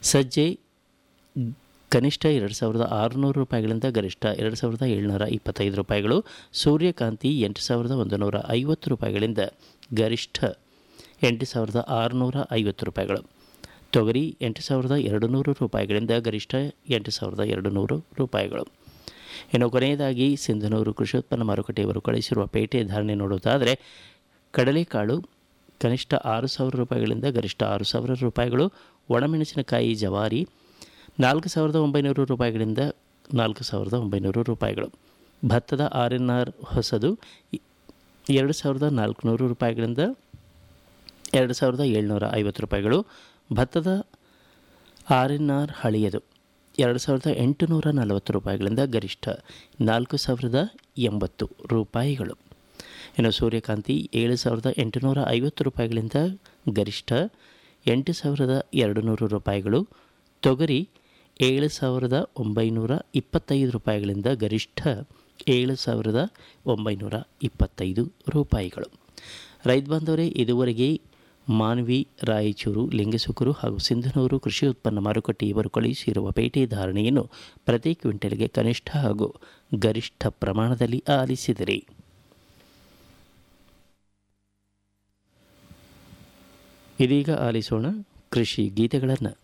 ಸಜ್ಜೆ ಕನಿಷ್ಠ ಎರಡು ಸಾವಿರದ ಆರುನೂರು ರೂಪಾಯಿಗಳಿಂದ ಗರಿಷ್ಠ ಎರಡು ಸಾವಿರದ ಏಳ್ನೂರ ಇಪ್ಪತ್ತೈದು ರೂಪಾಯಿಗಳು ಸೂರ್ಯಕಾಂತಿ ಎಂಟು ಸಾವಿರದ ಒಂದು ನೂರ ಐವತ್ತು ರೂಪಾಯಿಗಳಿಂದ ಗರಿಷ್ಠ ಎಂಟು ಸಾವಿರದ ಆರುನೂರ ಐವತ್ತು ರೂಪಾಯಿಗಳು ತೊಗರಿ ಎಂಟು ಸಾವಿರದ ಎರಡು ನೂರು ರೂಪಾಯಿಗಳಿಂದ ಗರಿಷ್ಠ ಎಂಟು ಸಾವಿರದ ಎರಡು ನೂರು ರೂಪಾಯಿಗಳು ಇನ್ನು ಕೊನೆಯದಾಗಿ ಸಿಂಧನೂರು ಕೃಷಿ ಉತ್ಪನ್ನ ಮಾರುಕಟ್ಟೆಯವರು ಕಳಿಸಿರುವ ಪೇಟೆ ಧಾರಣೆ ನೋಡುವುದಾದರೆ ಕಡಲೆಕಾಳು ಕನಿಷ್ಠ ಆರು ಸಾವಿರ ರೂಪಾಯಿಗಳಿಂದ ಗರಿಷ್ಠ ಆರು ಸಾವಿರ ರೂಪಾಯಿಗಳು ಒಣಮೆಣಸಿನಕಾಯಿ ಜವಾರಿ ನಾಲ್ಕು ಸಾವಿರದ ಒಂಬೈನೂರು ರೂಪಾಯಿಗಳಿಂದ ನಾಲ್ಕು ಸಾವಿರದ ಒಂಬೈನೂರು ರೂಪಾಯಿಗಳು ಭತ್ತದ ಆರ್ ಎನ್ ಆರ್ ಹೊಸದು ಎರಡು ಸಾವಿರದ ನಾಲ್ಕುನೂರು ರೂಪಾಯಿಗಳಿಂದ ಎರಡು ಸಾವಿರದ ಏಳ್ನೂರ ಐವತ್ತು ರೂಪಾಯಿಗಳು ಭತ್ತದ ಆರ್ ಎನ್ ಆರ್ ಹಳೆಯದು ಎರಡು ಸಾವಿರದ ಎಂಟುನೂರ ನಲವತ್ತು ರೂಪಾಯಿಗಳಿಂದ ಗರಿಷ್ಠ ನಾಲ್ಕು ಸಾವಿರದ ಎಂಬತ್ತು ರೂಪಾಯಿಗಳು ಇನ್ನು ಸೂರ್ಯಕಾಂತಿ ಏಳು ಸಾವಿರದ ಎಂಟುನೂರ ಐವತ್ತು ರೂಪಾಯಿಗಳಿಂದ ಗರಿಷ್ಠ ಎಂಟು ಸಾವಿರದ ಎರಡು ನೂರು ರೂಪಾಯಿಗಳು ತೊಗರಿ ಏಳು ಸಾವಿರದ ಒಂಬೈನೂರ ಇಪ್ಪತ್ತೈದು ರೂಪಾಯಿಗಳಿಂದ ಗರಿಷ್ಠ ಏಳು ಸಾವಿರದ ಒಂಬೈನೂರ ಇಪ್ಪತ್ತೈದು ರೂಪಾಯಿಗಳು ರೈತ ಬಾಂಧವರೇ ಇದುವರೆಗೆ ಮಾನ್ವಿ ರಾಯಚೂರು ಲಿಂಗಸುಕೂರು ಹಾಗೂ ಸಿಂಧನೂರು ಕೃಷಿ ಉತ್ಪನ್ನ ಮಾರುಕಟ್ಟೆ ಇವರು ಕಳುಹಿಸಿರುವ ಪೇಟೆ ಧಾರಣೆಯನ್ನು ಪ್ರತಿ ಕ್ವಿಂಟಲ್ಗೆ ಕನಿಷ್ಠ ಹಾಗೂ ಗರಿಷ್ಠ ಪ್ರಮಾಣದಲ್ಲಿ ಆಲಿಸಿದಿರಿ ಇದೀಗ ಆಲಿಸೋಣ ಕೃಷಿ ಗೀತೆಗಳನ್ನು